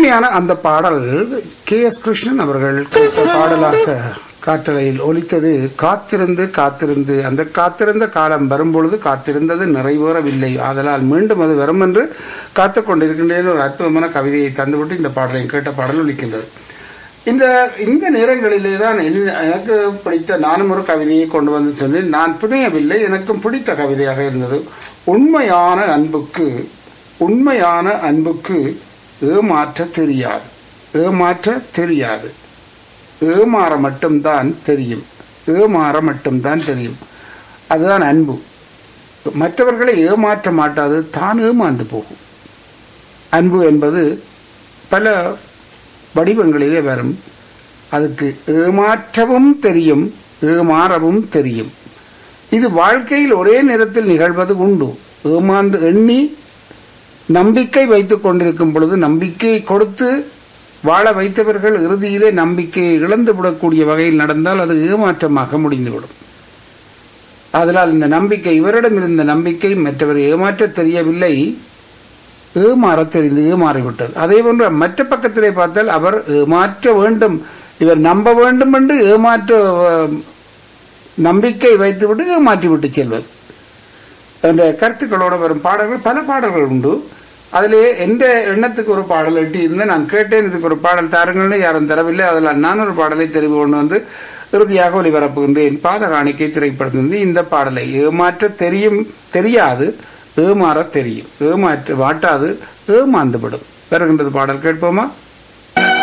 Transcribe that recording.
உண்மையான அந்த பாடல் கே எஸ் கிருஷ்ணன் அவர்கள் கேட்ட பாடலாக காற்றலையில் ஒலித்தது காத்திருந்து காத்திருந்து அந்த காத்திருந்த காலம் வரும்பொழுது காத்திருந்தது நிறைவேறவில்லை ஆதலால் மீண்டும் அது வரும் என்று காத்துக் கொண்டிருக்கின்றேன் ஒரு அற்புதமான கவிதையை தந்துவிட்டு இந்த பாடலை கேட்ட பாடல் ஒலிக்கின்றது இந்த இந்த நேரங்களிலே தான் என்ன- எனக்கு பிடித்த நானும் ஒரு கவிதையை கொண்டு வந்து சொன்னேன் நான் புனையவில்லை எனக்கும் பிடித்த கவிதையாக இருந்தது உண்மையான அன்புக்கு உண்மையான அன்புக்கு ஏமாற்ற தெரியாது ஏமாற்ற தெரியாது ஏமாற மட்டும்தான் தெரியும் ஏமாற மட்டும்தான் தெரியும் அதுதான் அன்பு மற்றவர்களை ஏமாற்ற மாட்டாது தான் ஏமாந்து போகும் அன்பு என்பது பல வடிவங்களிலே வரும் அதுக்கு ஏமாற்றவும் தெரியும் ஏமாறவும் தெரியும் இது வாழ்க்கையில் ஒரே நேரத்தில் நிகழ்வது உண்டு ஏமாந்து எண்ணி நம்பிக்கை வைத்துக் கொண்டிருக்கும் பொழுது நம்பிக்கையை கொடுத்து வாழ வைத்தவர்கள் இறுதியிலே நம்பிக்கையை இழந்து விடக்கூடிய வகையில் நடந்தால் அது ஏமாற்றமாக முடிந்துவிடும் அதனால் இந்த நம்பிக்கை இவரிடம் இருந்த நம்பிக்கை மற்றவரை ஏமாற்ற தெரியவில்லை ஏமாற தெரிந்து ஏமாறிவிட்டது அதே போன்று மற்ற பக்கத்திலே பார்த்தால் அவர் ஏமாற்ற வேண்டும் இவர் நம்ப வேண்டும் என்று ஏமாற்ற அஹ், நம்பிக்கை வைத்துவிட்டு ஏமாற்றி விட்டு செல்வது என்ற கருத்துக்களோடு வரும் பாடல்கள் பல பாடல்கள் உண்டு அதிலே எந்த எண்ணத்துக்கு ஒரு பாடல் எட்டி இருந்தேன் நான் கேட்டேன் இதுக்கு ஒரு பாடல் தாருங்கள்னு யாரும் தரவில்லை அதில் நான் ஒரு பாடலை தெரிவு கொண்டு வந்து இறுதியாக ஒளிபரப்புகின்றேன் பாத காணிக்கை திரைப்படத்திலிருந்து இந்த பாடலை ஏமாற்ற தெரியும் தெரியாது ஏமாற தெரியும் ஏமாற்ற வாட்டாது ஏமாந்துவிடும் வருகின்றது பாடல் கேட்போமா